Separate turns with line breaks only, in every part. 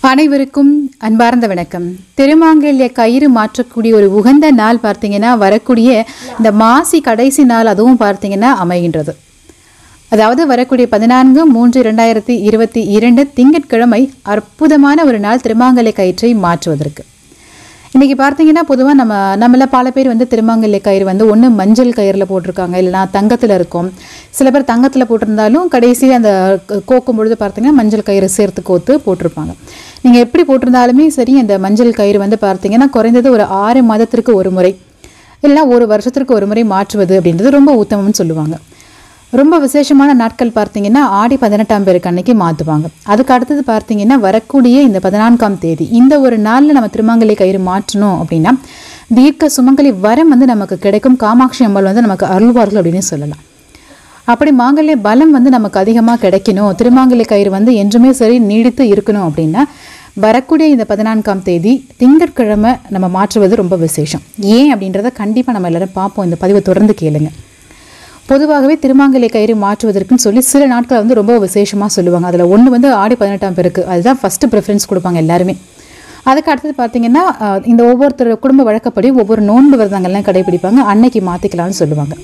அனைவருக்கும் அன்பார்ந்த வணக்கம் திருமாங்கல்ய கயிறு மாற்றக்கூடிய ஒரு உகந்த நாள் பார்த்தீங்கன்னா வரக்கூடிய இந்த மாசி கடைசி நாள் அதுவும் பார்த்தீங்கன்னா அமைகின்றது அதாவது வரக்கூடிய பதினான்கு மூன்று இரண்டாயிரத்தி இருபத்தி இரண்டு திங்கட்கிழமை அற்புதமான ஒரு நாள் திருமாங்கல்ய கயிற்றை மாற்றுவதற்கு இன்றைக்கி பார்த்தீங்கன்னா பொதுவாக நம்ம நம்மள பல பேர் வந்து திருமாங்கல்ய கயிறு வந்து ஒன்று மஞ்சள் கயிறில் போட்டிருக்காங்க இல்லைனா தங்கத்தில் இருக்கும் சில பேர் தங்கத்தில் போட்டிருந்தாலும் கடைசியில் அந்த க- கோக்கும் பொழுது பார்த்தீங்கன்னா மஞ்சள் கயிறு சேர்த்து கோத்து போட்டிருப்பாங்க நீங்கள் எப்படி போட்டிருந்தாலுமே சரி அந்த மஞ்சள் கயிறு வந்து பார்த்தீங்கன்னா குறைந்தது ஒரு ஆறு மாதத்திற்கு ஒரு முறை இல்லைனா ஒரு வருஷத்திற்கு ஒரு முறை மாற்றுவது அப்படின்றது ரொம்ப உத்தமம்னு சொல்லுவாங்க ரொம்ப விசேஷமான நாட்கள் பார்த்தீங்கன்னா ஆடி பதினெட்டாம் பேருக்கு அன்னைக்கு மாற்றுவாங்க அதுக்கு அடுத்தது பார்த்தீங்கன்னா வரக்கூடிய இந்த பதினான்காம் தேதி இந்த ஒரு நாளில் நம்ம திருமாங்கலை கயிறு மாற்றணும் அப்படின்னா தீர்க்க சுமங்கலி வரம் வந்து நமக்கு கிடைக்கும் காமாட்சி அம்மாள் வந்து நமக்கு அருள்வார்கள் அப்படின்னு சொல்லலாம் அப்படி மாங்கல்ய பலம் வந்து நமக்கு அதிகமாக கிடைக்கணும் திருமாங்கல்ய கயிறு வந்து என்றுமே சரி நீடித்து இருக்கணும் அப்படின்னா வரக்கூடிய இந்த பதினான்காம் தேதி திங்கட்கிழமை நம்ம மாற்றுவது ரொம்ப விசேஷம் ஏன் அப்படின்றத கண்டிப்பாக நம்ம எல்லாரும் பார்ப்போம் இந்த பதிவை தொடர்ந்து கேளுங்க பொதுவாகவே திருமாங்கல்ய கயிறு மாற்றுவதற்குன்னு சொல்லி சில நாட்களை வந்து ரொம்ப விசேஷமாக சொல்லுவாங்க அதில் ஒன்று வந்து ஆடி பதினெட்டாம் பேருக்கு அதுதான் ஃபஸ்ட்டு ப்ரிஃபரன்ஸ் கொடுப்பாங்க எல்லாருமே அதுக்கு அடுத்தது பார்த்தீங்கன்னா அஹ், இந்த ஒவ்வொருத்தர் குடும்ப வழக்கப்படி ஒவ்வொரு நோன்பு விரதங்கள்லாம் கடைபிடிப்பாங்க அன்னைக்கு மாற்றிக்கலாம்னு சொல்லுவாங்க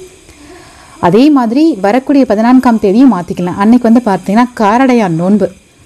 அதே மாதிரி வரக்கூடிய பதினான்காம் தேதியும் மாற்றிக்கலாம் அன்னைக்கு வந்து பார்த்தீங்கன்னா காரடையான் நோன்பு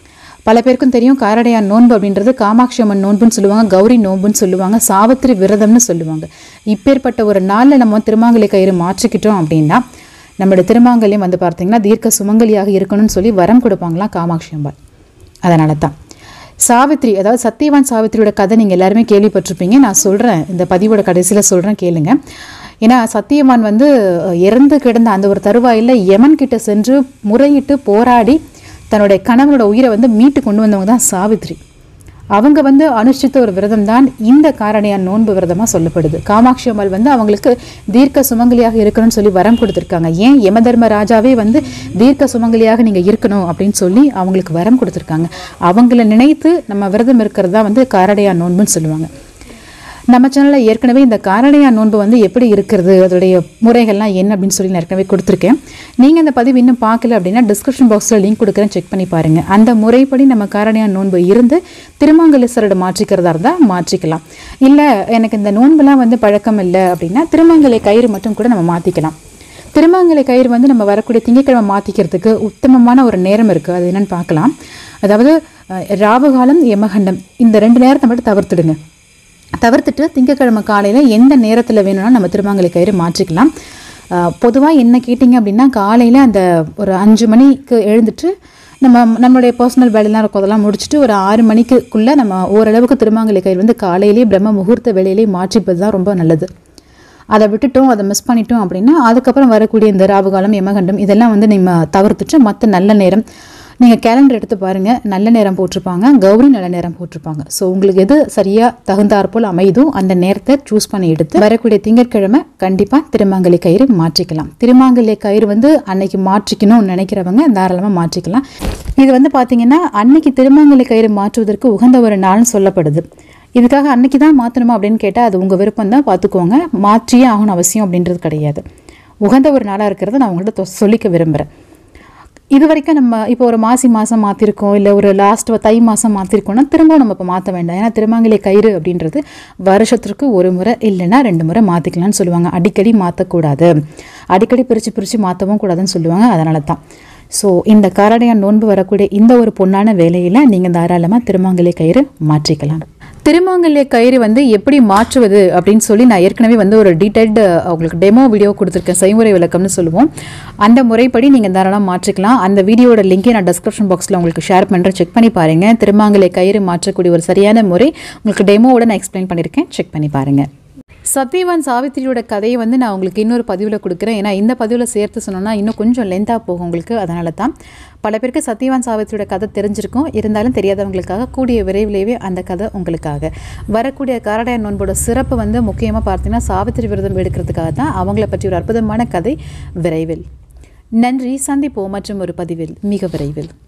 பல பேருக்கும் தெரியும் காரடையான் நோன்பு அப்படின்றது காமாட்சி அம்மன் நோன்புன்னு சொல்லுவாங்க கௌரி நோன்புன்னு சொல்லுவாங்க சாவித்திரி விரதம்னு சொல்லுவாங்க இப்பேற்பட்ட ஒரு நாளில் நம்ம திருமாங்கலை கயிறு மாற்றிக்கிட்டோம் அப்படின்னா நம்மளுடைய திருமாங்கல்யம் வந்து பார்த்தீங்கன்னா தீர்க்க சுமங்கலியாக இருக்கணும்னு சொல்லி வரம் கொடுப்பாங்களாம் காமாட்சி அம்பாள் அதனால தான் சாவித்ரி அதாவது சத்தியவான் சாவித்திரியோட கதை நீங்கள் எல்லாருமே கேள்விப்பட்டிருப்பீங்க நான் சொல்கிறேன் இந்த பதிவோட கடைசியில் சொல்கிறேன் கேளுங்க ஏன்னா சத்தியவான் வந்து அஹ், இறந்து கிடந்த அந்த ஒரு தருவாயில் யமன் கிட்ட சென்று முறையிட்டு போராடி தன்னுடைய கணவனோட உயிரை வந்து மீட்டு கொண்டு வந்தவங்க தான் சாவித்ரி அவங்க வந்து அனுஷ்டித்த ஒரு விரதம் தான் இந்த காரணியான் நோன்பு விரதமாக சொல்லப்படுது காமாட்சி அம்மாள் வந்து அவங்களுக்கு தீர்க்க சுமங்கலியாக இருக்கணும்னு சொல்லி வரம் கொடுத்துருக்காங்க ஏன் யமதர்ம ராஜாவே வந்து தீர்க்க சுமங்கலியாக நீங்கள் இருக்கணும் அப்படின்னு சொல்லி அவங்களுக்கு வரம் கொடுத்துருக்காங்க அவங்கள நினைத்து நம்ம விரதம் இருக்கிறது தான் வந்து காரடையான் நோன்புன்னு சொல்லுவாங்க நம்ம சேனலில் ஏற்கனவே இந்த காரடையா நோன்பு வந்து எப்படி இருக்கிறது அதோடைய முறைகள்லாம் என்ன அப்படின்னு சொல்லி நான் ஏற்கனவே கொடுத்துருக்கேன் நீங்கள் அந்த பதிவு இன்னும் பார்க்கல அப்படின்னா டிஸ்கிரிப்ஷன் பாக்ஸில் லிங்க் கொடுக்குறேன் செக் பண்ணி பாருங்கள் அந்த முறைப்படி நம்ம காரடையா நோன்பு இருந்து திருமங்கலேஸ்வரோட மாற்றிக்கிறதா இருந்தால் மாற்றிக்கலாம் இல்லை எனக்கு இந்த நோன்புலாம் வந்து பழக்கம் இல்லை அப்படின்னா திருமங்கலை கயிறு மட்டும் கூட நம்ம மாற்றிக்கலாம் திருமங்கலை கயிறு வந்து நம்ம வரக்கூடிய திங்கட்கிழமை மாற்றிக்கிறதுக்கு உத்தமமான ஒரு நேரம் இருக்குது அது என்னன்னு பார்க்கலாம் அதாவது அஹ், ராவுகாலம் யமகண்டம் இந்த ரெண்டு நேரத்தை மட்டும் தவிர்த்துடுங்க தவிர்த்துட்டு திங்கட்கிழமை காலையில் எந்த நேரத்தில் வேணும்னா நம்ம திருமாங்கலை கயிறு மாற்றிக்கலாம் பொதுவாக என்ன கேட்டிங்க அப்படின்னா காலையில் அந்த ஒரு அஞ்சு மணிக்கு எழுந்துட்டு நம்ம நம்மளுடைய பர்சனல் வேலையெல்லாம் இருக்கும் அதெல்லாம் முடிச்சுட்டு ஒரு ஆறு மணிக்குள்ளே நம்ம ஓரளவுக்கு திருமாங்கலை கயிறு வந்து காலையிலேயே பிரம்ம முகூர்த்த வேலையிலேயே மாற்றிப்பது தான் ரொம்ப நல்லது அதை விட்டுட்டோம் அதை மிஸ் பண்ணிட்டோம் அப்படின்னா அதுக்கப்புறம் வரக்கூடிய இந்த ராவுகாலம் யமகண்டம் இதெல்லாம் வந்து நம்ம தவிர்த்துட்டு மற்ற நல்ல நேரம் நீங்கள் கேலண்டர் எடுத்து பாருங்கள் நல்ல நேரம் போட்டிருப்பாங்க கௌரி நல்ல நேரம் போட்டிருப்பாங்க ஸோ உங்களுக்கு எது சரியாக தகுந்தாற்போல் அமையுதோ அந்த நேரத்தை சூஸ் பண்ணி எடுத்து வரக்கூடிய திங்கட்கிழமை கண்டிப்பாக திருமாங்கலை கயிறு மாற்றிக்கலாம் திருமாங்கலை கயிறு வந்து அன்னைக்கு மாற்றிக்கணும்னு நினைக்கிறவங்க தாராளமாக மாற்றிக்கலாம் இது வந்து பார்த்தீங்கன்னா அன்னைக்கு திருமாங்கலை கயிறு மாற்றுவதற்கு உகந்த ஒரு நாள்னு சொல்லப்படுது இதுக்காக அன்னைக்கு தான் மாற்றணுமா அப்படின்னு கேட்டால் அது உங்கள் விருப்பம் தான் பார்த்துக்கோங்க மாற்றியே ஆகணும் அவசியம் அப்படின்றது கிடையாது உகந்த ஒரு நாளாக இருக்கிறத நான் உங்கள்கிட்ட தொ- சொல்லிக்க விரும்புகிறேன் இது வரைக்கும் நம்ம இப்போ ஒரு மாசி மாதம் மாற்றிருக்கோம் இல்லை ஒரு லாஸ்ட் தை மாதம் மாற்றிருக்கோம்னா திரும்பவும் நம்ம இப்போ மாற்ற வேண்டாம் ஏன்னா திருமாங்கலை கயிறு அப்படின்றது வருஷத்திற்கு ஒரு முறை இல்லைன்னா ரெண்டு முறை மாற்றிக்கலாம்னு சொல்லுவாங்க அடிக்கடி மாற்றக்கூடாது அடிக்கடி பிரித்து பிரித்து மாற்றவும் கூடாதுன்னு சொல்லுவாங்க அதனால தான் ஸோ இந்த காரடையான் நோன்பு வரக்கூடிய இந்த ஒரு பொன்னான வேலையில் நீங்கள் தாராளமாக திருமாங்கலை கயிறு மாற்றிக்கலாம் திருமாங்கல்ய கயிறு வந்து எப்படி மாற்றுவது அப்படின்னு சொல்லி நான் ஏற்கனவே வந்து ஒரு டீடைல்டு உங்களுக்கு டெமோ வீடியோ கொடுத்துருக்கேன் செய்முறை விளக்கம்னு சொல்லுவோம் அந்த முறைப்படி நீங்கள் தாராளமாக மாற்றிக்கலாம் அந்த வீடியோட லிங்கை நான் டிஸ்கிரிப்ஷன் பாக்ஸில் உங்களுக்கு ஷேர் பண்ணுறேன் செக் பண்ணி பாருங்கள் திருமாங்கல்ய கயிறு மாற்றக்கூடிய ஒரு சரியான முறை உங்களுக்கு டெமோவோட நான் எக்ஸ்பிளைன் பண்ணியிருக்கேன் செக் பண்ணி பாருங்கள் சத்யவான் சாவித்திரியோட கதையை வந்து நான் உங்களுக்கு இன்னொரு பதிவில் கொடுக்குறேன் ஏன்னா இந்த பதிவில் சேர்த்து சொன்னோன்னா இன்னும் கொஞ்சம் லென்த்தாக போகும் உங்களுக்கு அதனால தான் பல பேருக்கு சத்யவான் சாவித்திரியோட கதை தெரிஞ்சிருக்கும் இருந்தாலும் தெரியாதவங்களுக்காக கூடிய விரைவிலேயே அந்த கதை உங்களுக்காக வரக்கூடிய காரடாய நோன்போட சிறப்பு வந்து முக்கியமாக பார்த்தீங்கன்னா சாவித்திரி விரதம் எடுக்கிறதுக்காக தான் அவங்கள பற்றி ஒரு அற்புதமான கதை விரைவில் நன்றி சந்திப்போம் மற்றும் ஒரு பதிவில் மிக விரைவில்